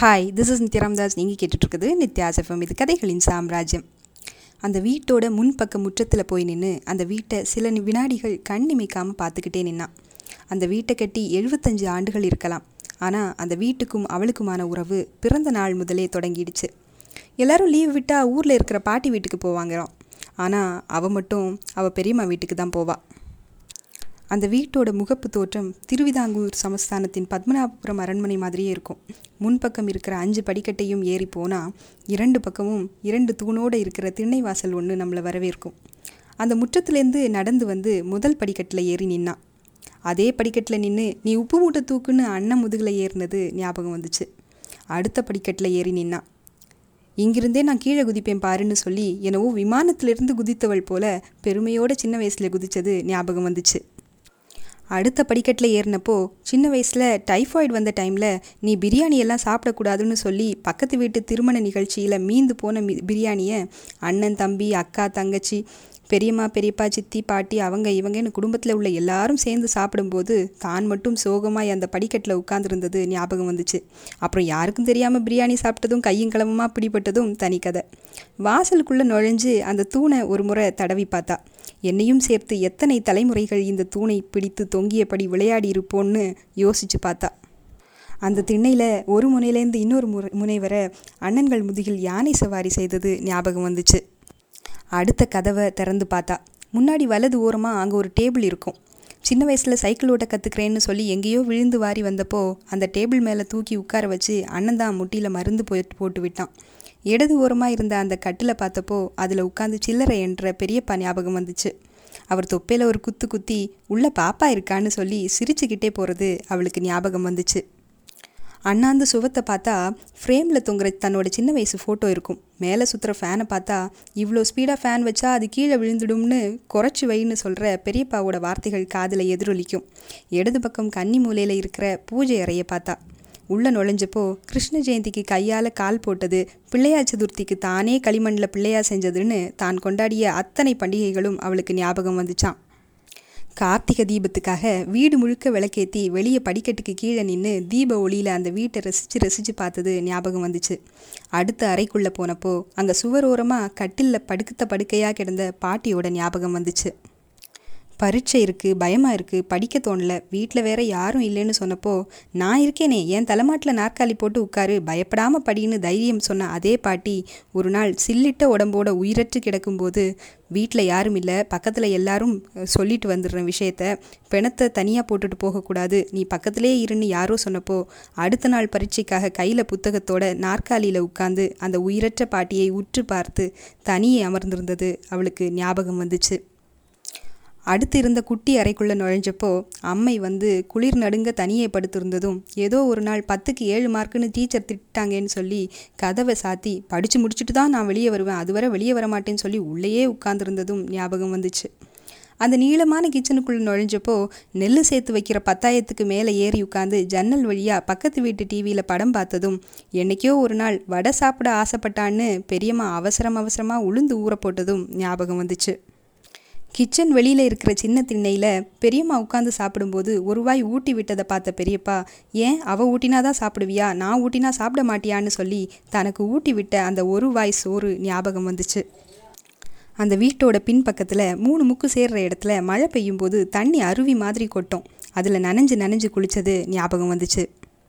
hi this is நித்யராம்தாஸ் நீங்கள் கேட்டுட்ருக்குது Nithya's FM இது கதைகளின் சாம்ராஜ்யம் அந்த வீட்டோட முன்பக்க முற்றத்தில் போய் நின்று அந்த வீட்டை சில நி- வினாடிகள் கண் இமைக்காமல் பார்த்துக்கிட்டே நின்னான் அந்த வீட்டை கட்டி எழுபத்தஞ்சு ஆண்டுகள் இருக்கலாம் ஆனால் அந்த வீட்டுக்கும் அவளுக்குமான உறவு பிறந்த நாள் முதலே தொடங்கிடுச்சு எல்லாரும் லீவ் விட்டால் ஊரில் இருக்கிற பாட்டி வீட்டுக்கு போவாங்கிறோம் ஆனால் அவள் மட்டும் அவள் பெரியம்மா வீட்டுக்கு தான் போவாள் அந்த வீட்டோட முகப்பு தோற்றம் திருவிதாங்கூர் சமஸ்தானத்தின் பத்மநாபபுரம் அரண்மனை மாதிரியே இருக்கும் முன்பக்கம் இருக்கிற அஞ்சு படிக்கட்டையும் ஏறி போனால் இரண்டு பக்கமும் இரண்டு தூணோடு இருக்கிற திண்ணை வாசல் ஒன்று நம்மளை வரவேற்கும் அந்த முற்றத்துலேருந்து நடந்து வந்து முதல் படிக்கட்டில் ஏறி நின்னான் அதே படிக்கட்டில் நின்று நீ உப்பு மூட்டை தூக்குன்னு அண்ணன் முதுகில் ஏறினது ஞாபகம் வந்துச்சு அடுத்த படிக்கட்டில் ஏறி நின்னான் இங்கிருந்தே நான் கீழே குதிப்பேன் பாருன்னு சொல்லி என்னவோ விமானத்திலிருந்து குதித்தவள் போல பெருமையோட சின்ன வயசில் குதிச்சது ஞாபகம் வந்துச்சு அடுத்த படிக்கட்டில் ஏறினப்போ சின்ன வயசில் டைஃபாய்டு வந்த டைமில் நீ பிரியாணி எல்லாம் சாப்பிடக்கூடாதுன்னு சொல்லி பக்கத்து வீட்டு திருமண நிகழ்ச்சியில் மீந்து போன மி பிரியாணியை அண்ணன் தம்பி அக்கா தங்கச்சி பெரியம்மா பெரியப்பா சித்தி பாட்டி அவங்க இவங்கன்னு குடும்பத்தில் உள்ள எல்லாரும் சேர்ந்து சாப்பிடும்போது தான் மட்டும் சோகமாய் அந்த படிக்கட்டில் உட்கார்ந்திருந்தது ஞாபகம் வந்துச்சு அப்புறம் யாருக்கும் தெரியாமல் பிரியாணி சாப்பிட்டதும் கையும் கிளம்புமா பிடிபட்டதும் தனி கதை வாசலுக்குள்ளே நுழைஞ்சு அந்த தூணை ஒரு முறை தடவி பார்த்தா என்னையும் சேர்த்து எத்தனை தலைமுறைகள் இந்த தூணை பிடித்து தொங்கியபடி விளையாடி இருப்போன்னு யோசிச்சு பார்த்தா அந்த திண்ணையில் ஒரு முனையிலேருந்து இன்னொரு முறை முனை வர அண்ணன்கள் முதுகில் யானை சவாரி செய்தது ஞாபகம் வந்துச்சு அடுத்த கதவை திறந்து பார்த்தா முன்னாடி வலது ஓரமாக அங்கே ஒரு டேபிள் இருக்கும் சின்ன வயசில் சைக்கிள் ஓட்ட கற்றுக்கிறேன்னு சொல்லி எங்கேயோ விழுந்து வாரி வந்தப்போ அந்த டேபிள் மேலே தூக்கி உட்கார வச்சு அண்ணன் தான் முட்டியில் மருந்து போட்டு போட்டு விட்டான் இடது ஓரமாக இருந்த அந்த கட்டில் பார்த்தப்போ அதில் உட்காந்து சில்லறை என்ற பெரியப்பா ஞாபகம் வந்துச்சு அவர் தொப்பையில் ஒரு குத்து குத்தி உள்ள பாப்பா இருக்கான்னு சொல்லி சிரிச்சுக்கிட்டே போகிறது அவளுக்கு ஞாபகம் வந்துச்சு அண்ணாந்து சுவத்தை பார்த்தா ஃப்ரேமில் தொங்குற தன்னோட சின்ன வயசு ஃபோட்டோ இருக்கும் மேலே சுற்றுற ஃபேனை பார்த்தா இவ்வளோ ஸ்பீடாக ஃபேன் வச்சா அது கீழே விழுந்துடும்னு குறைச்சி வைன்னு சொல்கிற பெரியப்பாவோட வார்த்தைகள் காதில் எதிரொலிக்கும் இடது பக்கம் கன்னி மூலையில் இருக்கிற பூஜை அறையை பார்த்தா உள்ளே நுழைஞ்சப்போ கிருஷ்ண ஜெயந்திக்கு கையால் கால் போட்டது பிள்ளையார் சதுர்த்திக்கு தானே களிமண்ணில் பிள்ளையார் செஞ்சதுன்னு தான் கொண்டாடிய அத்தனை பண்டிகைகளும் அவளுக்கு ஞாபகம் வந்துச்சான் கார்த்திகை தீபத்துக்காக வீடு முழுக்க விளக்கேற்றி வெளியே படிக்கட்டுக்கு கீழே நின்று தீப ஒளியில் அந்த வீட்டை ரசித்து ரசித்து பார்த்தது ஞாபகம் வந்துச்சு அடுத்த அறைக்குள்ளே போனப்போ அங்கே சுவரோரமாக கட்டிலில் படுக்கத்த படுக்கையாக கிடந்த பாட்டியோட ஞாபகம் வந்துச்சு பரீட்சை இருக்குது பயமாக இருக்குது படிக்க தோணல வீட்டில் வேற யாரும் இல்லைன்னு சொன்னப்போ நான் இருக்கேனே என் தலைமாட்டில் நாற்காலி போட்டு உட்காரு பயப்படாமல் படின்னு தைரியம் சொன்ன அதே பாட்டி ஒரு நாள் சில்லிட்ட உடம்போட உயிரற்று கிடக்கும்போது வீட்டில் யாரும் இல்லை பக்கத்தில் எல்லாரும் அஹ், சொல்லிட்டு வந்துடுற விஷயத்த பிணத்தை தனியாக போட்டுட்டு போகக்கூடாது நீ பக்கத்திலே இருன்னு யாரோ சொன்னப்போ அடுத்த நாள் பரீட்சைக்காக கையில் புத்தகத்தோட நாற்காலியில் உட்காந்து அந்த உயிரற்ற பாட்டியை உற்று பார்த்து தனியே அமர்ந்திருந்தது அவளுக்கு ஞாபகம் வந்துச்சு அடுத்து இருந்த குட்டி அறைக்குள்ளே நுழைஞ்சப்போ அம்மை வந்து குளிர் நடுங்க தனியே படுத்திருந்ததும் ஏதோ ஒரு நாள் பத்துக்கு ஏழு மார்க்குன்னு டீச்சர் திட்டாங்கன்னு சொல்லி கதவை சாத்தி படித்து முடிச்சுட்டு தான் நான் வெளியே வருவேன் அதுவரை வெளியே வர மாட்டேன்னு சொல்லி உள்ளேயே உட்கார்ந்திருந்ததும் ஞாபகம் வந்துச்சு அந்த நீளமான கிச்சனுக்குள்ளே நுழைஞ்சப்போ நெல் சேர்த்து வைக்கிற பத்தாயிரத்துக்கு மேலே ஏறி உட்காந்து ஜன்னல் வழியாக பக்கத்து வீட்டு டிவியில் படம் பார்த்ததும் என்னைக்கோ ஒரு நாள் வடை சாப்பிட ஆசைப்பட்டான்னு பெரியம்மா அவசரம் அவசரமாக உளுந்து ஊற போட்டதும் ஞாபகம் வந்துச்சு கிச்சன் வெளியில் இருக்கிற சின்ன திண்ணையில் பெரியம்மா உட்காந்து சாப்பிடும்போது ஒரு வாய் ஊட்டி விட்டதை பார்த்த பெரியப்பா ஏன் அவ ஊட்டினாதான் சாப்பிடுவியா நான் ஊட்டினா சாப்பிட மாட்டியான்னு சொல்லி தனக்கு ஊட்டி விட்ட அந்த ஒரு வாய் சோறு ஞாபகம் வந்துச்சு அந்த வீட்டோட பின்பக்கத்தில் மூணு முக்கு சேர்ற இடத்துல மழை பெய்யும் போது தண்ணி அருவி மாதிரி கொட்டும் அதில் நனைஞ்சு நனைஞ்சு குளிச்சது ஞாபகம் வந்துச்சு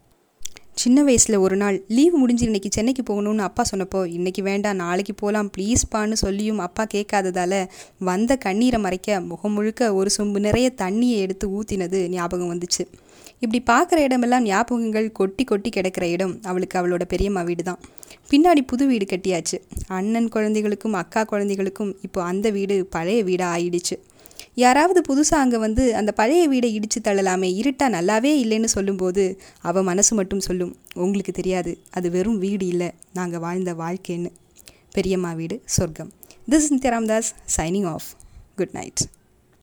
சின்ன வயசில் ஒரு நாள் லீவு முடிஞ்சு இன்னைக்கு சென்னைக்கு போகணும்னு அப்பா சொன்னப்போ இன்னைக்கு வேண்டாம் நாளைக்கு போகலாம் ப்ளீஸ்ப்பான்னு சொல்லியும் அப்பா கேட்காததால வந்த கண்ணீரை மறைக்க முகம் முழுக்க ஒரு சொம்பு நிறைய தண்ணியை எடுத்து ஊற்றினது ஞாபகம் வந்துச்சு இப்படி பார்க்குற இடமெல்லாம் ஞாபகங்கள் கொட்டி கொட்டி கிடக்கிற இடம் அவளுக்கு அவளோட பெரியம்மா வீடு தான் பின்னாடி புது வீடு கட்டியாச்சு அண்ணன் குழந்தைகளுக்கும் அக்கா குழந்தைகளுக்கும் இப்போ அந்த வீடு பழைய வீடாக ஆயிடுச்சு யாராவது புதுசாக அங்கே வந்து அந்த பழைய வீடை இடித்து தள்ளலாமே இருட்டா நல்லாவே இல்லைன்னு சொல்லும்போது அவள் மனசு மட்டும் சொல்லும் உங்களுக்கு தெரியாது அது வெறும் வீடு இல்லை நாங்கள் வாழ்ந்த வாழ்க்கைன்னு பெரியம்மா வீடு சொர்க்கம் this Nithya Ramdas signing off good night